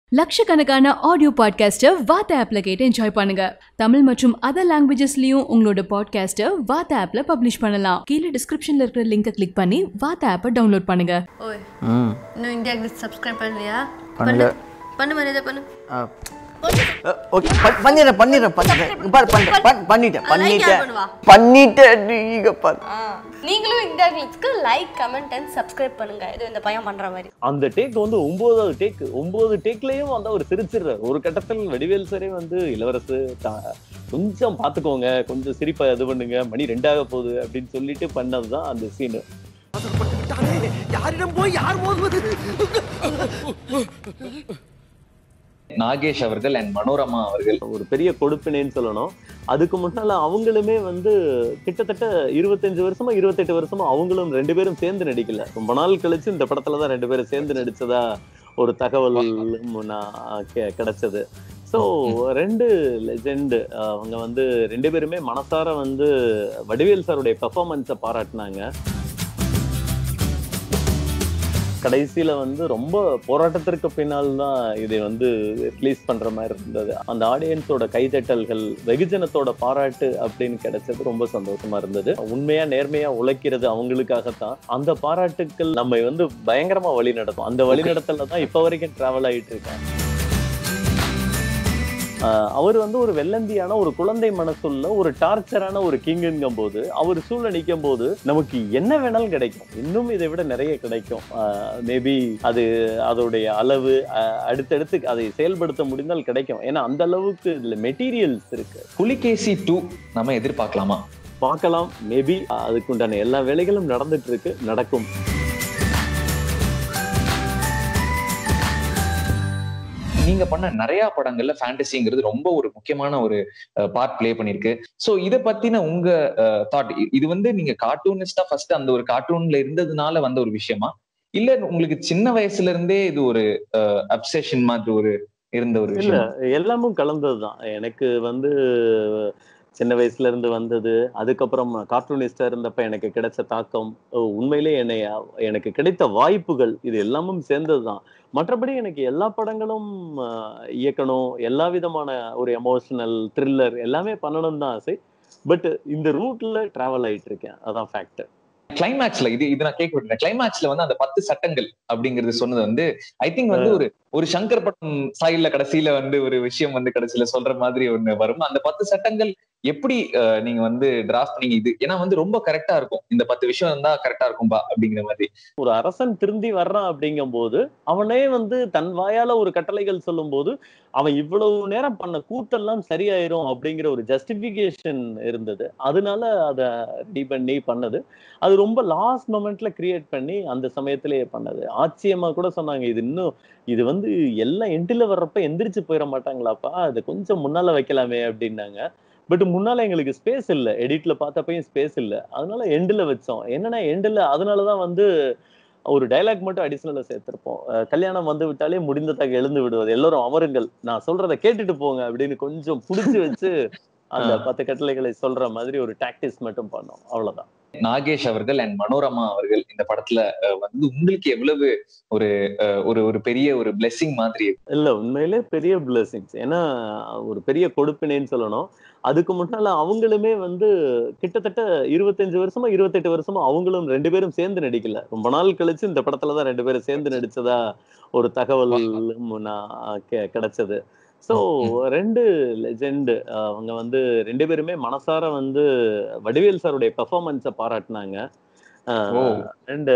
லட்சக்கணக்கான ஆடியோ பாட்காஸ்ட்டை வாத்த ஆப்ல கேட்டு என்ஜாய் பண்ணுங்க தமிழ் மற்றும் அதர் லாங்குவேஜஸ்லயும் உங்களோட பாட்காஸ்ட்டை வாத்த ஆப்ல பப்ளிஷ் பண்ணலாம் கீழே டிஸ்கிரிப்ஷன்ல இருக்கிற லிங்கை கிளிக் பண்ணி வாத்த ஆப்பை டவுன்லோட் பண்ணுங்க ஓய் ம் இன்னும் இந்தியா கிளிக் சப்ஸ்கிரைப் பண்ணலையா பண்ணல. பண்ணு மரியாதை பண்ணு ஓகே பண்ணிடுறேன் பண்ணிடுறேன் பண்ணிடுறேன் இங்க பாரு பண்ணிட்டேன் பண்- பண்ணிட்டேன் ஆ, like யார் பண்ணிட்டேன் பண்ணுவா? பண்ணிட்டேன் நீங்க பாரு ஆ நீங்களும் இந்தியா கிளிக்ஸ்க்கு லைக் கமெண்ட் அண்ட் சப்ஸ்கிரைப் பண்ணுங்க இது இந்த பையன் பண்ற மாதிரி அந்த டேக் வந்து ஒன்பதாவது டேக் ஒன்பது டேக்லயும் வந்து அவர் சிரிச்சிடுறாரு ஒரு கட்டத்தில் வடிவேல் சரே வந்து இளவரசு தா- கொஞ்சம் பாத்துக்கோங்க கொஞ்சம் சிரிப்பா இது பண்ணுங்க மணி ரெண்டாக போகுது அப்படின்னு சொல்லிட்டு பண்ணதுதான் அந்த சீனு யாரிடம் போய் யார் மோதுவது நாகேஷ் அவர்கள் அண்ட் மனோரமா அவர்கள் ஒரு பெரிய கொடுப்பினேன்னு சொல்லணும் அதுக்கு முன்னால அவங்களுமே வந்து கிட்டத்தட்ட இருபத்தஞ்சு வருஷமா இருபத்தெட்டு வருஷமா அவங்களும் ரெண்டு பேரும் சேர்ந்து நடிக்கல ரொம்ப நாள் கழிச்சு இந்த படத்துல தான் ரெண்டு பேரும் சேர்ந்து நடிச்சதா ஒரு தகவல் நான் கெ- கிடைச்சது ஸோ ரெண்டு லெஜெண்ட் அவங்க வந்து ரெண்டு பேருமே மனசார வந்து வடிவேல் சாருடைய பெர்ஃபார்மன்ஸை பாராட்டினாங்க கடைசியில வந்து ரொம்ப போராட்டத்திற்கு பின்னால் தான் இதை வந்து ரிலீஸ் பண்ற மாதிரி இருந்தது அந்த ஆடியன்ஸோட கைதட்டல்கள் வெகுஜனத்தோட பாராட்டு அப்படின்னு கிடைச்சது ரொம்ப சந்தோஷமா இருந்தது உண்மையா நேர்மையா உழைக்கிறது அவங்களுக்காகத்தான் அந்த பாராட்டுக்கள் நம்ம வந்து பயங்கரமா வழி நடத்தும் அந்த வழிநடத்தல தான் இப்ப வரைக்கும் டிராவல் ஆயிட்டு இருக்கேன் ஆஹ் அவர் வந்து ஒரு வெள்ளந்தியான ஒரு குழந்தை மனசுள்ள ஒரு டார்ச்சரான ஒரு கிங்குங்கும் போது அவர் சூழ நிற்கும் போது நமக்கு என்ன வேணாலும் கிடைக்கும் இன்னும் இதை விட நிறைய கிடைக்கும் மேபி அது அதோடைய அளவு ஆஹ் அடுத்தடுத்து அதை செயல்படுத்த முடிந்தால் கிடைக்கும் ஏன்னா அந்த அளவுக்கு இதுல மெட்டீரியல்ஸ் இருக்கு புலிகேசி டூ நம்ம எதிர்பார்க்கலாமா பார்க்கலாம் மேபி அதுக்குண்டான எல்லா வேலைகளும் நடந்துட்டு இருக்கு நடக்கும் நீங்க பண்ண நிறைய படங்கள்ல ஃபேண்டசிங்கிறது ரொம்ப ஒரு முக்கியமான ஒரு பார்ட் ப்ளே பண்ணிருக்கு சோ இத பத்தின உங்க தாட் இது வந்து நீங்க கார்ட்டூனிஸ்டா ஃபர்ஸ்ட் அந்த ஒரு கார்ட்டூன்ல இருந்ததுனால வந்த ஒரு விஷயமா இல்ல உங்களுக்கு சின்ன வயசுல இருந்தே இது ஒரு அப்செஷன் மாதிரி ஒரு இருந்த ஒரு இல்ல விஷயம் எல்லாமும் கலந்ததுதான் எனக்கு வந்து சின்ன வயசுல இருந்து வந்தது அதுக்கப்புறம் கார்ட்டூனிஸ்டா இருந்தப்ப எனக்கு கிடைச்ச தாக்கம் அஹ் உண்மையிலே என்னை எனக்கு கிடைத்த வாய்ப்புகள் இது எல்லாமும் சேர்ந்ததுதான் மற்றபடி எனக்கு எல்லா படங்களும் அஹ், இயக்கணும் எல்லா விதமான ஒரு எமோஷனல் த்ரில்லர் எல்லாமே பண்ணணும் தான் ஆசை பட் இந்த ரூட்ல டிராவல் ஆயிட்டு இருக்கேன் அதான் ஃபேக்ட் கிளைமேக்ஸ்ல இது இது நான் கேட்க விட்டுறேன் கிளைமேக்ஸ்ல வந்து அந்த பத்து சட்டங்கள் அப்படிங்கிறது சொன்னது வந்து ஐ திங்க் வந்து ஒரு ஒரு சங்கர் படம் ஸ்டைல்ல கடைசியில வந்து ஒரு விஷயம் வந்து கடைசியில சொல்ற மாதிரி ஒண்ணு வரும் அந்த பத்து சட்டங்கள் எப்படி அஹ், நீங்க வந்து டிராஃப்ட் பண்ணீங்க இது ஏன்னா வந்து ரொம்ப கரெக்டா இருக்கும் இந்த பத்து விஷயம் இருந்தா கரெக்டா இருக்கும்பா அப்படிங்கிற மாதிரி ஒரு அரசன் திருந்தி வர்றான் அப்படிங்கும்போது அவனே வந்து தன் வாயால ஒரு கட்டளைகள் சொல்லும்போது அவன் இவ்வளவு நேரம் பண்ண கூத்தெல்லாம் சரியாயிரும் அப்படிங்கிற ஒரு ஜஸ்டிபிகேஷன் இருந்தது அதனால அதை ரெடி பண்ணி பண்ணது அது ரொம்ப லாஸ்ட் மொமெண்ட்ல கிரியேட் பண்ணி அந்த சமயத்திலேயே பண்ணது ஆச்சரியமா கூட சொன்னாங்க இது இன்னும் இது வந்து எல்லாம் எண்டில் வர்றப்ப எந்திரிச்சு போயிட மாட்டாங்களாப்பா அது கொஞ்சம் முன்னால வைக்கலாமே அப்படின்னாங்க பட் முன்னால எங்களுக்கு ஸ்பேஸ் இல்ல எடிட்ல பார்த்தப்பையும் ஸ்பேஸ் இல்ல அதனால எண்டில் வச்சோம் என்னன்னா எண்டில் அதனாலதான் வந்து ஒரு டைலாக் மட்டும் அடிஷனலா சேர்த்திருப்போம் அஹ் கல்யாணம் வந்து விட்டாலே முடிந்ததாக எழுந்து விடுவது எல்லாரும் அமருங்கள் நான் சொல்றத கேட்டுட்டு போங்க அப்படின்னு கொஞ்சம் புடிச்சு வச்சு அந்த ஆ. பத்து கட்டளைகளை சொல்ற மாதிரி ஒரு டாக்டிஸ் மட்டும் பண்ணோம் அவ்வளவுதான் நாகேஷ் அவர்கள் அண்ட் மனோரமா அவர்கள் இந்த படத்துல அஹ், வந்து உங்களுக்கு எவ்வளவு ஒரு அஹ், ஒரு ஒரு பெரிய ஒரு பிளெஸிங் மாதிரி இல்ல உண்மையிலே பெரிய பிளஸிங்ஸ் ஏன்னா ஒரு பெரிய கொடுப்பினேன்னு சொல்லணும் அதுக்கு முன்னால அவங்களுமே வந்து கிட்டத்தட்ட இருபத்தஞ்சு வருஷமா இருபத்தெட்டு வருஷமா அவங்களும் ரெண்டு பேரும் சேர்ந்து நடிக்கல ரொம்ப நாள் கழிச்சு இந்த படத்துல தான் ரெண்டு பேரும் சேர்ந்து நடிச்சதா ஒரு தகவல் நான் கெ- கிடைச்சது ஸோ ரெண்டு லெஜெண்ட் அவங்க வந்து ரெண்டு பேருமே மனசார வந்து வடிவேல் சாருடைய பெர்ஃபார்மன்ஸை பாராட்டினாங்க ஓ. அண்ட்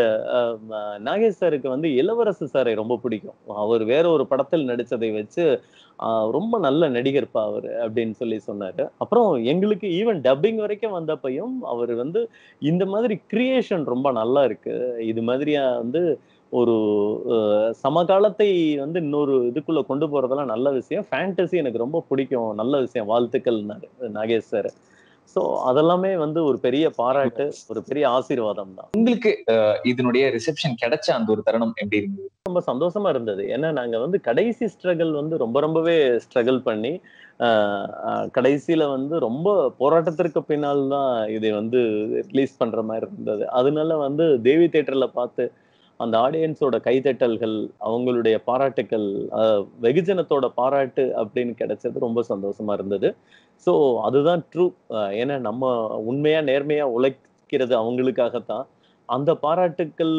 நாகேஷ் சாருக்கு வந்து இளவரசு சாரை ரொம்ப பிடிக்கும் அவர் வேற ஒரு படத்தில் நடிச்சதை வச்சு ஆஹ் ரொம்ப நல்ல நடிகர்ப்பா அவர் அப்படின்னு சொல்லி சொன்னாரு அப்புறம் எங்களுக்கு ஈவன் டப்பிங் வரைக்கும் வந்தப்பையும் அவர் வந்து இந்த மாதிரி கிரியேஷன் ரொம்ப நல்லா இருக்கு இது மாதிரியா வந்து ஒரு அஹ், சமகாலத்தை வந்து இன்னொரு இதுக்குள்ள கொண்டு போறதெல்லாம் நல்ல விஷயம் ஃபேண்டசி எனக்கு ரொம்ப பிடிக்கும் நல்ல விஷயம் வாழ்த்துக்கள் நாகேஷ் சார் ஸோ அதெல்லாமே வந்து ஒரு பெரிய பாராட்டு ஒரு பெரிய ஆசீர்வாதம் தான் உங்களுக்கு அஹ், இதனுடைய ரிசெப்ஷன் கிடைச்ச அந்த ஒரு தருணம் எப்படி இருந்தது ரொம்ப சந்தோஷமா இருந்தது ஏன்னா நாங்க வந்து கடைசி ஸ்ட்ரகிள் வந்து ரொம்ப ரொம்பவே ஸ்ட்ரகிள் பண்ணி ஆஹ் ஆஹ் கடைசியில வந்து ரொம்ப போராட்டத்திற்கு பின்னால் தான் இதை வந்து ரிலீஸ் பண்ற மாதிரி இருந்தது அதனால வந்து தேவி தேட்டர்ல பார்த்து அந்த ஆடியன்ஸோட கைதட்டல்கள் அவங்களுடைய பாராட்டுக்கள் அஹ், வெகுஜனத்தோட பாராட்டு அப்படின்னு கிடைச்சது ரொம்ப சந்தோஷமா இருந்தது ஸோ அதுதான் ட்ரூ ஏன்னா நம்ம உண்மையா நேர்மையா உழைக்கிறது அவங்களுக்காகத்தான் அந்த பாராட்டுக்கள்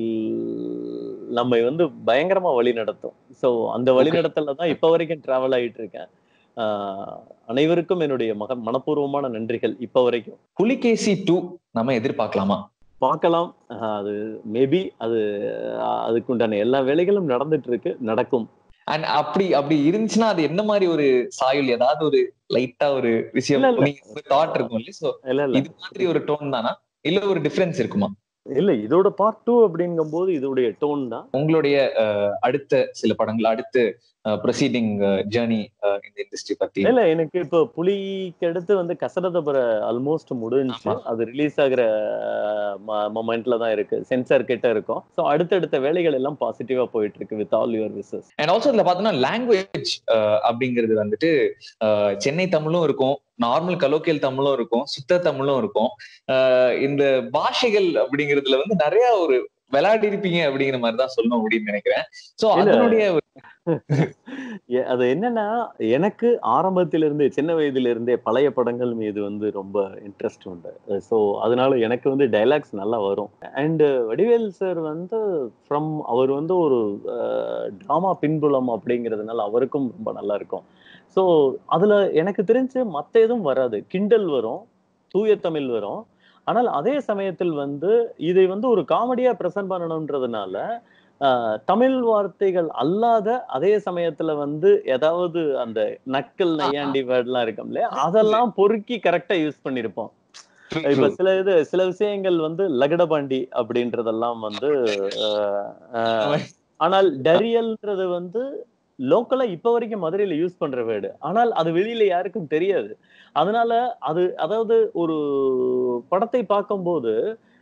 நம்மை வந்து பயங்கரமா வழி நடத்தும் ஸோ அந்த வழி நடத்தல தான் இப்போ வரைக்கும் டிராவல் ஆயிட்டு இருக்கேன் ஆஹ் அனைவருக்கும் என்னுடைய மக மனப்பூர்வமான நன்றிகள் இப்போ வரைக்கும் புலிகேசி டூ நம்ம எதிர்பார்க்கலாமா பார்க்கலாம் ஆஹ் அது மேபி அது ஆஹ் அதுக்குண்டான எல்லா வேலைகளும் நடந்துட்டு இருக்கு நடக்கும் அண்ட் அப்படி அப்படி இருந்துச்சுன்னா அது என்ன மாதிரி ஒரு சாயல் ஏதாவது ஒரு லைட்டா ஒரு விஷயம் இல்ல, இல்ல. நீங்க ஒரு தாட் இருக்கும் இல்லையா சோ இல்ல இல்ல இது மாதிரி ஒரு டோன் தானா இல்ல ஒரு டிஃபரன்ஸ் இருக்குமா இல்ல இதோட பார்ட் டூ அப்படிங்கும்போது இதோடைய டோன் தான் உங்களுடைய அஹ், அடுத்த சில படங்கள் அடுத்து ப்ரொசீடிங் ஜேர்னி இந்த இண்டஸ்ட்ரி பத்தி இல்ல எனக்கு இப்போ புலிக்கு அடுத்து வந்து கசரதபுர ஆல்மோஸ்ட் முடிஞ்சு ஆமா. அது ரிலீஸ் ஆகுற மொமெண்ட்ல தான் இருக்கு சென்சார் கிட்ட இருக்கும் ஸோ அடுத்தடுத்த வேலைகள் எல்லாம் பாசிட்டிவா போயிட்டு இருக்கு with all your wishes and also இதுல பாத்தோம்னா லாங்குவேஜ் அப்படிங்கிறது வந்துட்டு அஹ், சென்னை தமிழும் இருக்கும் நார்மல் கலோக்கியல் தமிழும் இருக்கும் சுத்த தமிழும் இருக்கும் அஹ், இந்த பாஷைகள் அப்படிங்கிறதுல வந்து நிறைய ஒரு விளையாடி இருப்பீங்க அப்படிங்கிற மாதிரி தான் சொல்லணும் அப்படின்னு நினைக்கிறேன் சோ இல்ல. அதனுடைய எ- அது என்னன்னா எனக்கு ஆரம்பத்தில இருந்தே சின்ன வயதுல இருந்தே பழைய படங்கள் மீது வந்து ரொம்ப இன்ட்ரெஸ்ட் உண்டு ஸோ அதனால எனக்கு வந்து டைலாக்ஸ் நல்லா வரும் அண்ட் வடிவேல் சார் வந்து ஃப்ரம் அவர் வந்து ஒரு ட்ராமா பின்புலம் அப்படிங்கிறதுனால அவருக்கும் ரொம்ப நல்லா இருக்கும் ஸோ அதுல எனக்கு தெரிஞ்சு மத்த எதுவும் வராது கிண்டல் வரும் தூய தமிழ் வரும் ஆனால் அதே சமயத்தில் வந்து இதை வந்து ஒரு காமெடியா ப்ரெசென்ட் பண்ணணுன்றதுனால ஆஹ் தமிழ் வார்த்தைகள் அல்லாத அதே சமயத்துல வந்து ஏதாவது அந்த நக்கல் நையாண்டி வேர்ட்லாம் இருக்கும் இல்லையா அதெல்லாம் பொறுக்கி கரெக்டா யூஸ் பண்ணிருப்போம் இப்ப சில இது சில விஷயங்கள் வந்து லகடபாண்டி அப்படின்றதெல்லாம் வந்து ஆஹ், ஆஹ், ஆனால் டரியல்ன்றது வந்து லோக்கலா இப்ப வரைக்கும் மதுரையில யூஸ் பண்ற வேர்டு ஆனால் அது வெளியில யாருக்கும் தெரியாது அதனால அது அதாவது ஒரு படத்தை பார்க்கும்போது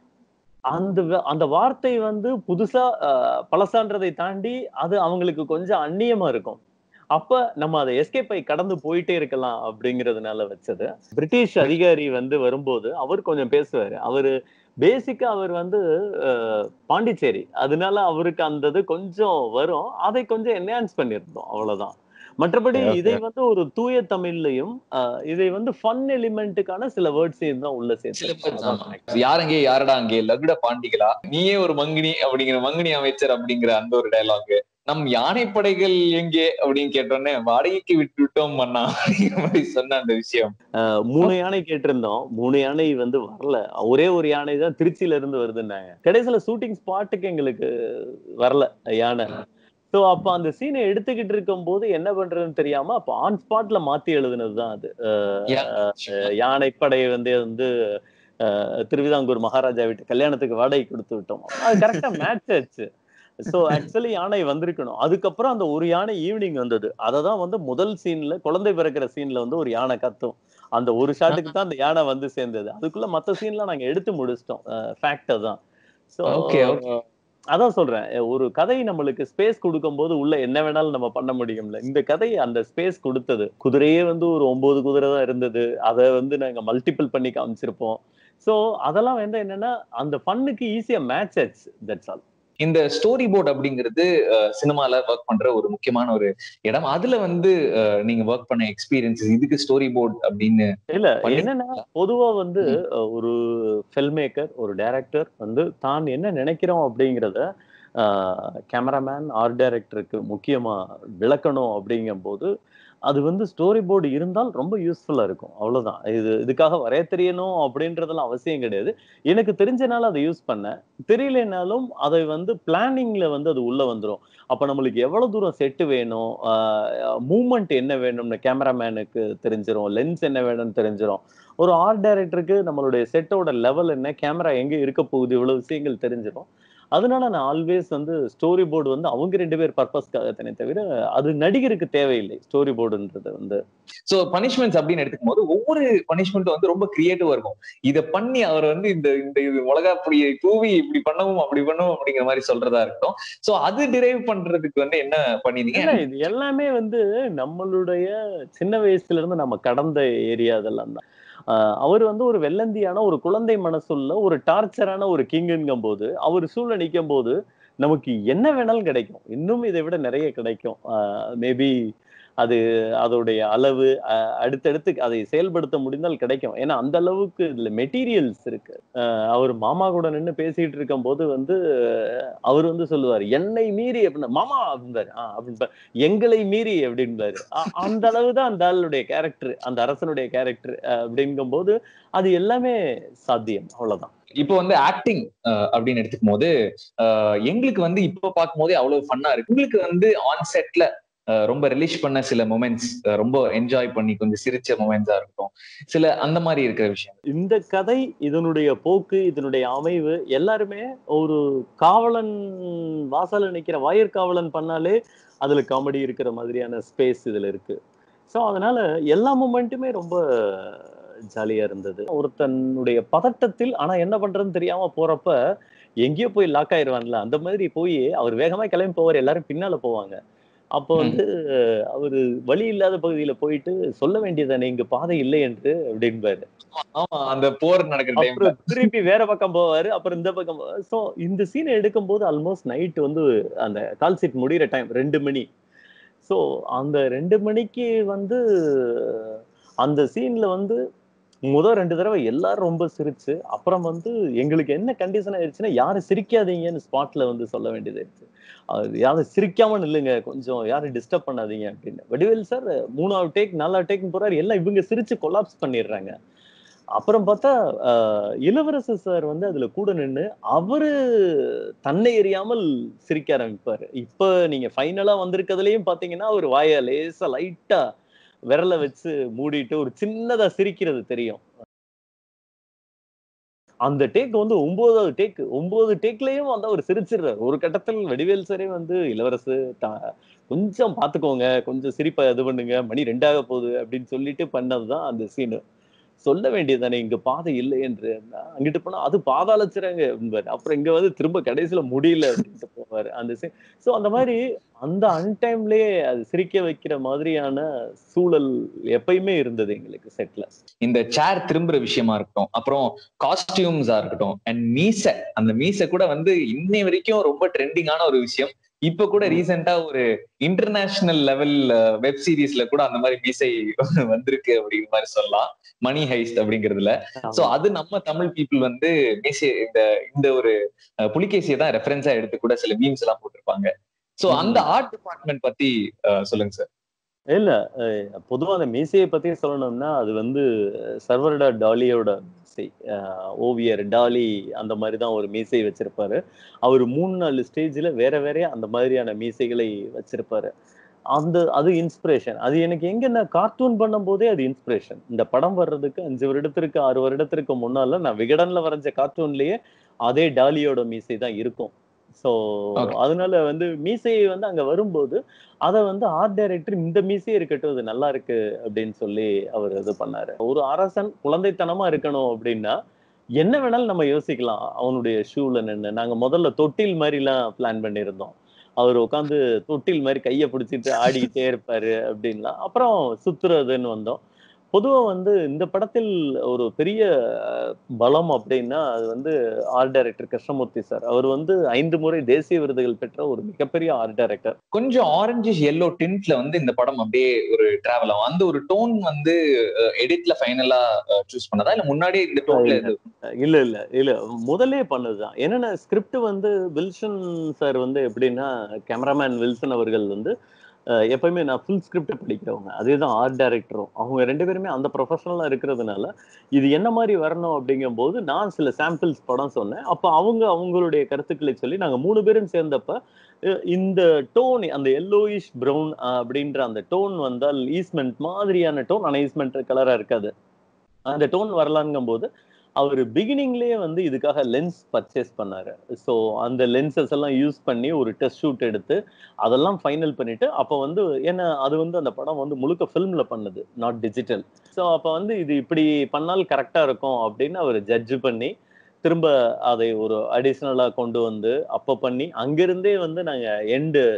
அந்த வ- அந்த வார்த்தை வந்து புதுசா அஹ், பழசான்றதை தாண்டி அது அவங்களுக்கு கொஞ்சம் அந்நியமா இருக்கும் அப்ப நம்ம அதை எஸ்கேப் ஆகி கடந்து போயிட்டே இருக்கலாம் அப்படிங்கறதுனால வச்சது பிரிட்டிஷ் அதிகாரி வந்து வரும்போது அவர் கொஞ்சம் பேசுவாரு அவரு பேசிக்கா அவர் வந்து அஹ், பாண்டிச்சேரி அதனால அவருக்கு அந்த இது கொஞ்சம் வரும் அதை கொஞ்சம் என்ஹான்ஸ் பண்ணியிருந்தோம் அவ்வளவுதான் மற்றபடி Okay, okay. இதை வந்து ஒரு தூய தமிழ்லையும் அஹ், இதை வந்து ஃபன் எலிமெண்ட்டுக்கான சில வேர்ட்ஸையும் தான் உள்ள சில சேர்த்து யாரங்கே யாரடா அங்கே லகுட பாண்டிகளா நீயே ஒரு மங்கினி அப்படிங்கிற மங்கினி அமைச்சர் அப்படிங்கிற அந்த ஒரு டயலாக் நம் யானைப்படைகள் எங்கே அப்படின்னு கேட்டோன்னே வாடகைக்கு விட்டு விட்டோம் மன்னா அப்படிங்கிற மாதிரி சொன்ன அந்த விஷயம் அஹ் மூணு யானை கேட்டிருந்தோம் மூணு யானை வந்து வரல ஒரே ஒரு யானை தான் திருச்சியில இருந்து வருதுன்னாங்க கடைசியில ஷூட்டிங் ஸ்பாட்டுக்கு எங்களுக்கு வரல யானை சோ அப்ப அந்த சீனை எடுத்துக்கிட்டு இருக்கும் போது என்ன பண்றதுன்னு தெரியாம அப்ப ஆன் ஸ்பாட்ல மாத்தி எழுதுனதுதான் அது அஹ் அஹ் யானைப்படை வந்து வந்து அஹ் திருவிதாங்கூர் மகாராஜா வீட்டு கல்யாணத்துக்கு வாடகை கொடுத்து விட்டோம் அது கரெக்டா மேட்ச் ஆச்சு சோ ஆக்சுவலி யானை வந்திருக்கணும் அதுக்கப்புறம் அந்த ஒரு யானை ஈவினிங் வந்தது அதை தான் வந்து முதல் சீன்ல குழந்தை பிறக்கிற சீன்ல வந்து ஒரு யானை கத்தும் அந்த ஒரு ஷாட்டுக்கு தான் அந்த யானை வந்து சேர்ந்தது அதுக்குள்ள மத்த சீன்லாம் நாங்க எடுத்து முடிச்சிட்டோம் ஃபேக்ட் தான் ஸோ Okay, okay. அதான் சொல்றேன் ஒரு கதை நம்மளுக்கு ஸ்பேஸ் கொடுக்கும்போது உள்ள என்ன வேணாலும் நம்ம பண்ண முடியும்ல இந்த கதை அந்த ஸ்பேஸ் கொடுத்தது குதிரையே வந்து ஒரு ஒன்பது குதிரை தான் இருந்தது அதை வந்து நாங்க மல்டிபிள் பண்ணி காமிச்சிருப்போம் சோ அதெல்லாம் வந்து என்னன்னா அந்த ஃபன்னுக்கு ஈஸியா மேட்ச் ஆச்சு தட்ஸ் ஆல் இந்த ஸ்டோரி போர்ட் அப்படிங்கிறது சினிமால ஒர்க் பண்ற ஒரு முக்கியமான ஒரு இடம் அதுல வந்து அஹ், நீங்க ஒர்க் பண்ண எக்ஸ்பீரியன்சஸ் இதுக்கு ஸ்டோரி போர்ட் அப்படின்னு இல்ல பண்ணி- என்னன்னா பொதுவா வந்து அஹ், ஒரு ஃபில்ம் மேக்கர் ஒரு டைரக்டர் வந்து தான் என்ன நினைக்கிறோம் அப்படிங்கிறத கேமராமேன் ஆர்ட் டைரக்டருக்கு முக்கியமா விளக்கணும் அப்படிங்கும்போது அது வந்து ஸ்டோரி போர்டு இருந்தால் ரொம்ப யூஸ்ஃபுல்லா இருக்கும் அவ்வளவுதான் இது இதுக்காக வரைய தெரியணும் அப்படின்றதெல்லாம் அவசியம் கிடையாது எனக்கு தெரிஞ்சனால அதை யூஸ் பண்ணேன் தெரியலனாலும் அதை வந்து பிளானிங்ல வந்து அது உள்ள வந்துரும் அப்ப நம்மளுக்கு எவ்வளவு தூரம் செட்டு வேணும் மூமெண்ட் என்ன வேணும்னு கேமராமேனுக்கு தெரிஞ்சிரும் லென்ஸ் என்ன வேணும்னு தெரிஞ்சிரும் ஒரு ஆர்ட் டைரக்டருக்கு நம்மளுடைய செட்டோட லெவல் என்ன கேமரா எங்க இருக்க போகுது இவ்வளவு விஷயங்கள் தெரிஞ்சிடும் அதனால நான் ஆல்வேஸ் வந்து ஸ்டோரி போர்டு வந்து அவங்க ரெண்டு பேர் பர்பஸ்க்காக தானே தவிர அது நடிகருக்கு தேவையில்லை ஸ்டோரி போர்டுன்றது வந்து சோ பனிஷ்மெண்ட்ஸ் அப்படின்னு எடுத்துக்கும் போது ஒவ்வொரு பனிஷ்மெண்ட்டும் வந்து ரொம்ப கிரியேட்டிவா இருக்கும் இத பண்ணி அவர் வந்து இந்த இந்த இது மிளகா பொடியை தூவி இப்படி பண்ணவும் அப்படி பண்ணவும் அப்படிங்கிற மாதிரி சொல்றதா இருக்கட்டும் சோ அது டிரைவ் பண்றதுக்கு வந்து என்ன பண்ணிருந்தீங்க இல்ல இது எல்லாமே வந்து நம்மளுடைய சின்ன வயசுல இருந்து நம்ம கடந்த ஏரியா அதெல்லாம் தான் ஆஹ் அவர் வந்து ஒரு வெள்ளந்தியான ஒரு குழந்தை மனசுள்ள ஒரு டார்ச்சரான ஒரு கிங்குங்கும் போது அவர் சூழ்நிலை நிற்கும் போது நமக்கு என்ன வேணாலும் கிடைக்கும் இன்னும் இதை விட நிறைய கிடைக்கும் மேபி அது அதோடைய அளவு அஹ், அடுத்தடுத்து அதை செயல்படுத்த முடிந்தால் கிடைக்கும் ஏன்னா அந்த அளவுக்கு இதுல மெட்டீரியல்ஸ் இருக்கு அஹ், அவர் மாமா கூட நின்று பேசிட்டு இருக்கும் போது வந்து அஹ், அவர் வந்து சொல்லுவார் என்னை மீறி அப்படின்னா மாமா அப்படின்பாரு ஆஹ் அப்படின்பா எங்களை மீறி அப்படின்பாரு அ- அந்த அளவு தான் அந்த ஆளுடைய கேரக்டர் அந்த அரசனுடைய கேரக்டர் அப்படிங்கும் போது அது எல்லாமே சாத்தியம் அவ்வளவுதான் இப்போ வந்து ஆக்டிங் அப்படின்னு எடுத்துக்கும் போது அஹ், எங்களுக்கு வந்து இப்போ பார்க்கும் போதே அவ்வளவு ஃபன்னா இருக்கு உங்களுக்கு வந்து ஆன் செட்ல ரொம்ப ரிலீஸ் பண்ண சில மொமெண்ட்ஸ் ரொம்ப என்ஜாய் பண்ணி கொஞ்சம் சிரிச்ச மொமெண்ட்ஸா இருக்கட்டும் சில அந்த மாதிரி இருக்கிற விஷயம் இந்த கதை இதனுடைய போக்கு இதனுடைய அமைவு எல்லாருமே ஒரு காவலன் வாசல்ல நிக்கிற வாயிற்காவலன் பண்ணாலே அதுல காமெடி இருக்கிற மாதிரியான ஸ்பேஸ் இதுல இருக்கு ஸோ அதனால எல்லா மூமெண்ட்டுமே ரொம்ப ஜாலியா இருந்தது ஒருத்தனுடைய பதட்டத்தில் ஆனா என்ன பண்றதுன்னு தெரியாம போறப்ப எங்கேயோ போய் லாக் ஆயிருவான்ல அந்த மாதிரி போய் அவர் வேகமா கிளம்பி போவார் எல்லாரும் பின்னால போவாங்க அப்போ வந்து அவரு வழி இல்லாத பகுதியில போயிட்டு சொல்ல வேண்டியதானே இங்க பாதை இல்லை என்று அப்படின்பாரு ஆமா அந்த போர் நடக்கிற டைம்ல அப்புறம் திருப்பி வேற பக்கம் போவாரு அப்புறம் இந்த பக்கம் சோ இந்த சீனை எடுக்கும் போது ஆல்மோஸ்ட் நைட் வந்து அந்த கால் சீட் முடியிற டைம் ரெண்டு மணி சோ அந்த ரெண்டு மணிக்கு வந்து அந்த சீன்ல வந்து முதல் ரெண்டு தடவை எல்லாரும் ரொம்ப சிரிச்சு அப்புறம் வந்து எங்களுக்கு என்ன கண்டிஷன் ஆயிடுச்சுன்னா யாரும் சிரிக்காதீங்கன்னு ஸ்பாட்ல வந்து சொல்ல வேண்டியதாயிருச்சு அது யாரும் சிரிக்காம நில்லுங்க கொஞ்சம் யாரும் டிஸ்டர்ப் பண்ணாதீங்க அப்படின்னு வடிவேல் சார் மூணாவது டேக் நாலாவது டேக் போறாரு எல்லாம் இவங்க சிரிச்சு கொலாப்ஸ் பண்ணிடுறாங்க அப்புறம் பார்த்தா ஆஹ், இளவரசர் சார் வந்து அதுல கூட நின்னு அவரு தன்னை எறியாமல் சிரிக்க ஆரம்பிப்பாரு இப்ப நீங்க ஃபைனலா வந்திருக்கிறதுலயும் பாத்தீங்கன்னா அவர் வாய லேசா லைட்டா விரல வச்சு மூடிட்டு ஒரு சின்னதா சிரிக்கிறது தெரியும் அந்த டேக் வந்து ஒன்பதாவது டேக் ஒன்பது டேக்லயும் வந்து அவர் சிரிச்சிடுறாரு ஒரு கட்டத்தில் வடிவேல் சாரே வந்து இளவரசு தா- கொஞ்சம் பாத்துக்கோங்க கொஞ்சம் சிரிப்பை இது பண்ணுங்க மணி ரெண்டாக போகுது அப்படின்னு சொல்லிட்டு பண்ணதுதான் அந்த சீனு சொல்ல வேண்டியதானே இங்க பாதை இல்லை என்று நான் அங்கிட்டு போனா அது பாதாளச்சுறாங்க என்பாரு அப்புறம் இங்க வந்து திரும்ப கடைசியில முடியல அப்படின்ட்டு போவாரு அந்த சீன் சோ அந்த மாதிரி அந்த அன்டைம்லயே அது சிரிக்க வைக்கிற மாதிரியான சூழல் எப்பயுமே இருந்தது எங்களுக்கு செட்ல இந்த சேர் திரும்புற விஷயமா இருக்கட்டும் அப்புறம் காஸ்டியூம்ஸா இருக்கட்டும் அண்ட் மீசை அந்த மீசை கூட வந்து இன்னை வரைக்கும் ரொம்ப ட்ரெண்டிங்கான ஒரு விஷயம் இப்ப கூட ரீசெண்டா ஒரு இன்டர்நேஷனல் லெவல் வெப் சீரிஸ்ல கூட அந்த மாதிரி மீசை வந்திருக்கு அப்படிங்கிற மாதிரி சொல்லலாம் மணி ஹைஸ்ட் அப்படிங்கிறதுல சோ அது நம்ம தமிழ் பீப்புள் வந்து மீசை இந்த இந்த ஒரு அஹ், புலிகேசியை தான் ரெஃபரன்ஸா எடுத்து கூட சில மீம்ஸ் எல்லாம் போட்டிருப்பாங்க சோ அந்த ஆர்ட் டிபார்ட்மெண்ட் பத்தி அஹ், சொல்லுங்க சார் இல்ல அஹ் பொதுவா அந்த மீசையை பத்தி சொல்லணும்னா அது வந்து சர்வர்டா டாலியோட மீசை அஹ் ஓவியர் டாலி அந்த மாதிரி தான் ஒரு மீசை வச்சிருப்பாரு அவர் மூணு நாலு ஸ்டேஜ்ல வேற வேற அந்த மாதிரியான மீசைகளை வச்சிருப்பாரு அந்த அது இன்ஸ்பிரேஷன் அது எனக்கு எங்கன்னா கார்ட்டூன் பண்ணும் போதே அது இன்ஸ்பிரேஷன் இந்த படம் வர்றதுக்கு அஞ்சு வருடத்திற்கு ஆறு வருடத்திற்கு முன்னால நான் விகடன்ல வரைஞ்ச கார்ட்டூன்லயே அதே டாலியோட மீசை தான் இருக்கும் ஸோ Okay. அதனால வந்து மீசையை வந்து அங்க வரும்போது அதை வந்து ஆர்ட் டைரக்டர் இந்த மீசையே இருக்கட்டும் இது நல்லா இருக்கு அப்படின்னு சொல்லி அவர் இது பண்ணாரு ஒரு அரசன் குழந்தைத்தனமா இருக்கணும் அப்படின்னா என்ன வேணாலும் நம்ம யோசிக்கலாம் அவனுடைய ஷூல நின்று நாங்க முதல்ல தொட்டில் மாதிரிலாம் பிளான் பண்ணியிருந்தோம் அவர் உட்காந்து தொட்டில் மாதிரி கையை பிடிச்சிட்டு ஆடிக்கிட்டே இருப்பாரு அப்படின்லாம் அப்புறம் சுத்துறதுன்னு வந்தோம் பொதுவா வந்து இந்த படத்தில் ஒரு பெரிய அஹ், பலம் அப்படின்னா அது வந்து ஆர்ட் டைரக்டர் கிருஷ்ணமூர்த்தி சார் அவர் வந்து ஐந்து முறை தேசிய விருதுகள் பெற்ற ஒரு மிகப்பெரிய ஆர்ட் டைரக்டர் கொஞ்சம் ஆரஞ்சு எல்லோ டின்ட்ல வந்து இந்த படம் அப்படியே ஒரு டிராவல் ஆகும் அந்த ஒரு டோன் வந்து எடிட்ல ஃபைனலா சூஸ் பண்ணதா இல்ல முன்னாடியே இந்த டோன்ல இல்ல. இல்ல இல்ல இல்ல முதல்லே பண்ணதுதான் என்னன்னா ஸ்கிரிப்ட் வந்து வில்சன் சார் வந்து எப்படின்னா கேமராமேன் வில்சன் அவர்கள் வந்து அஹ், எப்பயுமே நான் ஃபுல் ஸ்கிரிப்ட் படிக்கிறவங்க அதேதான் ஆர்ட் டைரக்டரும் அவங்க ரெண்டு பேருமே அந்த ப்ரொஃபஷனலா இருக்கிறதுனால இது என்ன மாதிரி வரணும் அப்படிங்கும்போது நான் சில சாம்பிள்ஸ் படம் சொன்னேன் அப்போ அவங்க அவங்களுடைய கருத்துக்களை சொல்லி நாங்க மூணு பேரும் சேர்ந்தப்ப அஹ், இந்த டோன் அந்த எல்லோயிஷ் ப்ரௌன் அப்படின்ற அந்த டோன் வந்தால் ஈஸ்மெண்ட் மாதிரியான டோன் ஆனால் ஈஸ்மெண்ட் கலரா இருக்காது அந்த டோன் வரலாங்கும் போது அவர் பிகினிங்லேயே வந்து இதுக்காக லென்ஸ் பர்ச்சேஸ் பண்ணாரு ஸோ அந்த லென்சஸ் எல்லாம் யூஸ் பண்ணி ஒரு டெஸ்ட் ஷூட் எடுத்து அதெல்லாம் ஃபைனல் பண்ணிட்டு அப்போ வந்து ஏன்னா அது வந்து அந்த படம் வந்து முழுக்க ஃபிலிம்ல பண்ணுது நாட் டிஜிட்டல் ஸோ அப்போ வந்து இது இப்படி பண்ணால் கரெக்டா இருக்கும் அப்படின்னு அவர் ஜட்ஜ் பண்ணி திரும்ப அதை ஒரு அடிஷ்னலாக கொண்டு வந்து அப்போ பண்ணி அங்கிருந்தே வந்து நாங்கள் எண்டு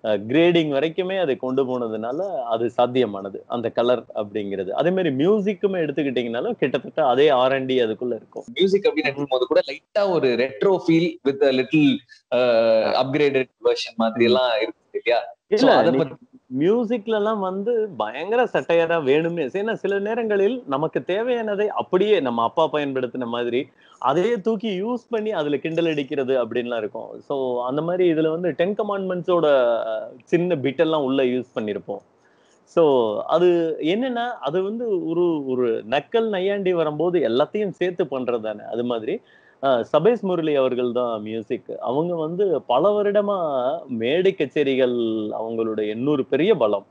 கிரேடிங் வரைக்குமே அதை கொண்டு போனதுனால அது சாத்தியமானது அந்த கலர் அப்படிங்கிறது அதே மாதிரி மியூசிக்குமே எடுத்துக்கிட்டீங்கனாலும் கிட்டத்தட்ட அதே ஆர்என்டி அதுக்குள்ள இருக்கும் மியூசிக் அப்படின்னு எடுக்கும்போது கூட லைட்டா ஒரு retro feel with little upgraded version மாதிரி எல்லாம் இருக்கு இல்லையா So, இல்ல அத நீ- பத்தி மியூசிக்ல எல்லாம் வந்து பயங்கர சட்டையரா வேணுமே ஏன்னா சில நேரங்களில் நமக்கு தேவையானதை அப்படியே நம்ம அப்பா பயன்படுத்தின மாதிரி அதையே தூக்கி யூஸ் பண்ணி அதுல கிண்டல் அடிக்கிறது அப்படின்லாம் இருக்கும் ஸோ அந்த மாதிரி இதுல வந்து டென் கமாண்ட்மெண்ட்ஸோட சின்ன பிட் எல்லாம் உள்ள யூஸ் பண்ணியிருப்போம் ஸோ அது என்னன்னா அது வந்து ஒரு ஒரு நக்கல் நையாண்டி வரும்போது எல்லாத்தையும் சேர்த்து பண்றது தானே அது மாதிரி அஹ், சபேஷ் முரளி அவர்கள் தான் மியூசிக் அவங்க வந்து பல வருடமா மேடை கச்சேரிகள் அவங்களுடைய இன்னொரு பெரிய பலம்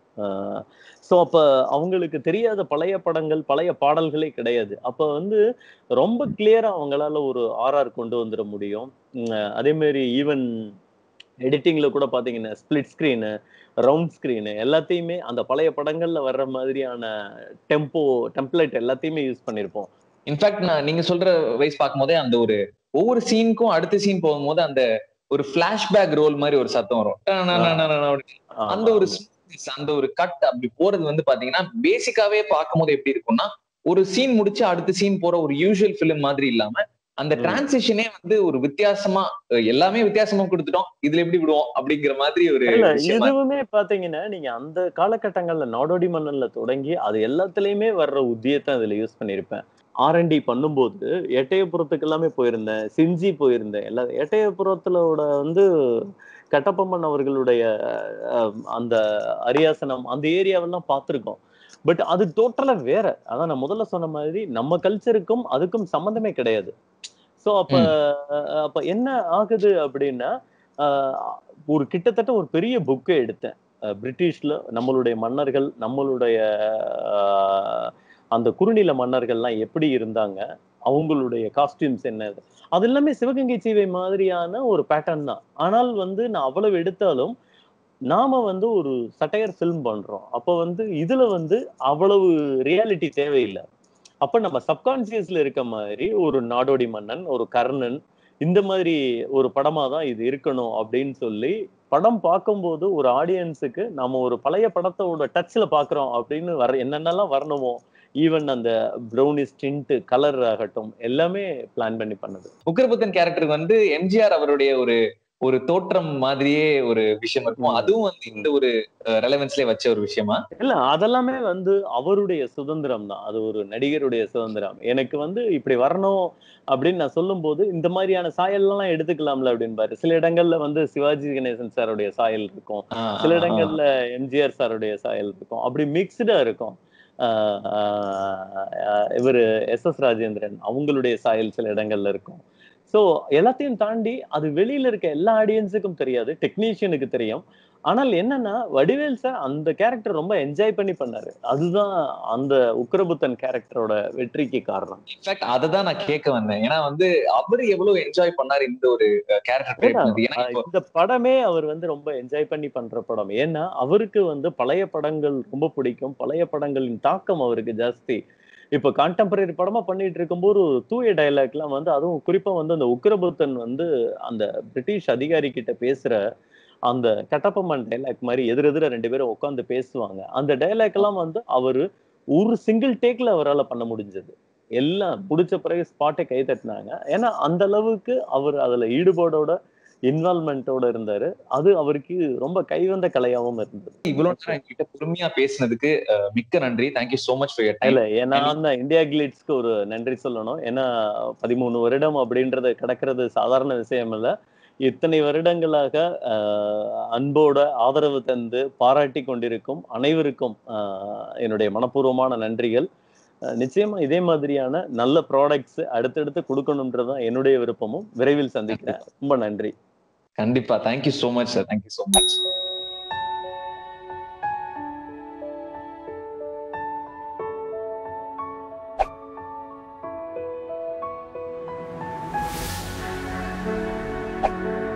ஸோ அப்ப அவங்களுக்கு தெரியாத பழைய படங்கள் பழைய பாடல்களே கிடையாது அப்ப வந்து ரொம்ப கிளியரா அவங்களால ஒரு ஆர்ஆர் கொண்டு வந்துட முடியும் உம் அதே மாதிரி ஈவன் எடிட்டிங்ல கூட பாத்தீங்கன்னா ஸ்பிளிட் ஸ்கிரீனு ரவுண்ட் ஸ்கிரீனு எல்லாத்தையுமே அந்த பழைய படங்கள்ல வர்ற மாதிரியான டெம்போ டெம்ப்ளேட் எல்லாத்தையுமே யூஸ் பண்ணியிருப்போம் இன்ஃபேக்ட் நான் நீங்க சொல்ற வயசு பார்க்கும்போதே அந்த ஒரு ஒவ்வொரு சீனுக்கும் அடுத்த சீன் போகும்போது அந்த ஒரு பிளாஷ்பேக் ரோல் மாதிரி ஒரு சத்தம் வரும் டனனனனனன அப்படின்னு. ஆமா, அந்த ஒரு ஆமா. smoothness, அந்த ஒரு கட் அப்படி போறது வந்து பாத்தீங்கன்னா பேசிக்காவே பார்க்கும்போது எப்படி இருக்கும்னா ஒரு சீன் முடிச்சு அடுத்த சீன் போற ஒரு யூஷுவல் பிலிம் மாதிரி இல்லாம அந்த ம். டிரான்சிஷனே வந்து ஒரு வித்தியாசமா அஹ் எல்லாமே வித்தியாசமா கொடுத்துட்டோம் இதுல எப்படி விடுவோம் அப்படிங்கிற மாதிரி ஒரு இல்ல விஷயமா இதுவுமே பாத்தீங்கன்னா நீங்க அந்த காலகட்டங்கள்ல நாடோடி மன்னன்ல தொடங்கி அது எல்லாத்துலயுமே வர்ற உத்தியத்தை அதுல யூஸ் பண்ணியிருப்பேன் ஆர்என்டி பண்ணும்போது எட்டயபுரத்துக்கு எல்லாமே போயிருந்தேன் செஞ்சி போயிருந்தேன் எல்லா எட்டயபுரத்துலோட வந்து கட்டபொம்மன் அவர்களுடைய அஹ், அந்த அரியாசனம் அந்த ஏரியாவெல்லாம் பார்த்திருக்கோம் பட் அது டோட்டலா வேற அதான் நான் முதல்ல சொன்ன மாதிரி நம்ம கல்ச்சருக்கும் அதுக்கும் சம்மந்தமே கிடையாது சோ அப்ப அஹ், அப்ப என்ன ஆகுது அப்படின்னா அஹ், ஒரு கிட்டத்தட்ட ஒரு பெரிய புக்கை எடுத்தேன் அஹ், பிரிட்டிஷ்ல நம்மளுடைய மன்னர்கள் நம்மளுடைய அஹ், அந்த குறுநில மன்னர்கள்லாம் எப்படி இருந்தாங்க அவங்களுடைய காஸ்டியூம்ஸ் என்ன அது எல்லாமே சிவகங்கை சீவை மாதிரியான ஒரு பேட்டர்ன் தான் ஆனால் வந்து நான் அவ்வளவு எடுத்தாலும் நாம வந்து ஒரு சட்டையர் ஃபில்ம் பண்றோம் அப்ப வந்து இதுல வந்து அவ்வளவு ரியாலிட்டி தேவையில்லை அப்ப நம்ம சப்கான்சியஸ்ல இருக்க மாதிரி ஒரு நாடோடி மன்னன் ஒரு கர்ணன் இந்த மாதிரி ஒரு படமா தான் இது இருக்கணும் அப்படின்னு சொல்லி படம் பார்க்கும்போது ஒரு ஆடியன்ஸுக்கு நம்ம ஒரு பழைய படத்தோட டச்ல பாக்குறோம் அப்படின்னு வர என்னென்னலாம் வரணுமோ ஈவன் அந்த ப்ரௌனிஸ் டிண்ட் கலர் ஆகட்டும் எல்லாமே பிளான் பண்ணி பண்ணது உக்ரபுத்தன் கேரக்டருக்கு வந்து எம்ஜிஆர் அவருடைய ஒரு ஒரு தோற்றம் மாதிரியே ஒரு விஷயம் இருக்கும் ம். அதுவும் வந்து இந்த ஒரு ரெலவென்ஸ்ல வச்ச ஒரு விஷயமா இல்ல அதெல்லாமே வந்து அவருடைய சுதந்திரம் தான் அது ஒரு நடிகருடைய சுதந்திரம் எனக்கு வந்து இப்படி வரணும் அப்படின்னு நான் சொல்லும்போது இந்த மாதிரியான சாயல்லாம் எடுத்துக்கலாம்ல அப்படின்பாரு சில இடங்கள்ல வந்து சிவாஜி கணேசன் சாருடைய சாயல் இருக்கும் ஆஹ் சில ஆஹ் இடங்கள்ல எம்ஜிஆர் சாருடைய சாயல் இருக்கும் அப்படி மிக்ஸ்டா இருக்கும் ஆஹ் ஆஹ் இவரு எஸ் எஸ் ராஜேந்திரன் அவங்களுடைய சாயல் சில இடங்கள்ல இருக்கும் சோ எல்லாத்தையும் தாண்டி அது வெளியில இருக்க எல்லா ஆடியன்ஸுக்கும் தெரியாது டெக்னீஷியனுக்கு தெரியும் ஆனால் என்னன்னா வடிவேல் சார் அந்த கேரக்டர் ரொம்ப என்ஜாய் பண்ணி பண்ணாரு அதுதான் அந்த உக்ரபுத்தன் கேரக்டரோட வெற்றிக்கு காரணம் இன்ஃபேக்ட் அதை தான் நான் கேட்க வந்தேன் ஏன்னா வந்து அவர் எவ்வளவு என்ஜாய் பண்ணாரு இந்த ஒரு கேரக்டர் ட்ரேட் பண்ணது ஏன்னா இப்போ இந்த படமே அவர் வந்து ரொம்ப என்ஜாய் பண்ணி பண்ற படம் ஏன்னா அவருக்கு வந்து பழைய படங்கள் ரொம்ப பிடிக்கும் பழைய படங்களின் தாக்கம் அவருக்கு ஜாஸ்தி இப்ப கான்டெம்பரரி படமா பண்ணிட்டு இருக்கும்போது ஒரு தூய டைலாக்லாம் வந்து அதுவும் குறிப்பா வந்து அந்த உக்ரபுத்தன் வந்து அந்த பிரிட்டிஷ் அதிகாரி கிட்ட பேசுற அந்த கட்டப்பம்மன் டைலாக் மாதிரி எதிரெதிர ரெண்டு பேரும் உட்காந்து பேசுவாங்க அந்த டைலாக் எல்லாம் வந்து அவரு ஒரு சிங்கிள் டேக்ல அவரால பண்ண முடிஞ்சது எல்லாம் முடிச்ச பிறகு ஸ்பாட்டை கை தட்டினாங்க ஏன்னா அந்த அளவுக்கு அவர் அதுல ஈடுபாடோட இன்வால்மெண்ட்டோட இருந்தாரு அது அவருக்கு ரொம்ப கைவந்த கலையாவும் இருந்தது இவ்வளவு நேரம் என்கிட்ட பொறுமையா பேசினதுக்கு அஹ், மிக்க நன்றி thank you so much for your time இல்ல ஏன்னா அந்த இந்தியா கிளிட்ஸ்க்கு ஒரு நன்றி சொல்லணும் ஏன்னா பதிமூணு வருடம் அப்படின்றது கிடக்கிறது சாதாரண விஷயம் இல்ல இத்தனை வருடங்களாக ஆஹ், அன்போட ஆதரவு தந்து பாராட்டி கொண்டிருக்கும் அனைவருக்கும் ஆஹ், என்னுடைய மனப்பூர்வமான நன்றிகள் அஹ், நிச்சயமா இதே மாதிரியான நல்ல ப்ராடக்ட்ஸ் அடுத்தடுத்து கொடுக்கணுன்றதுதான் என்னுடைய விருப்பமும் விரைவில் சந்திக்கிறேன் ரொம்ப நன்றி கண்டிப்பா thank you so much sir thank you so much Thank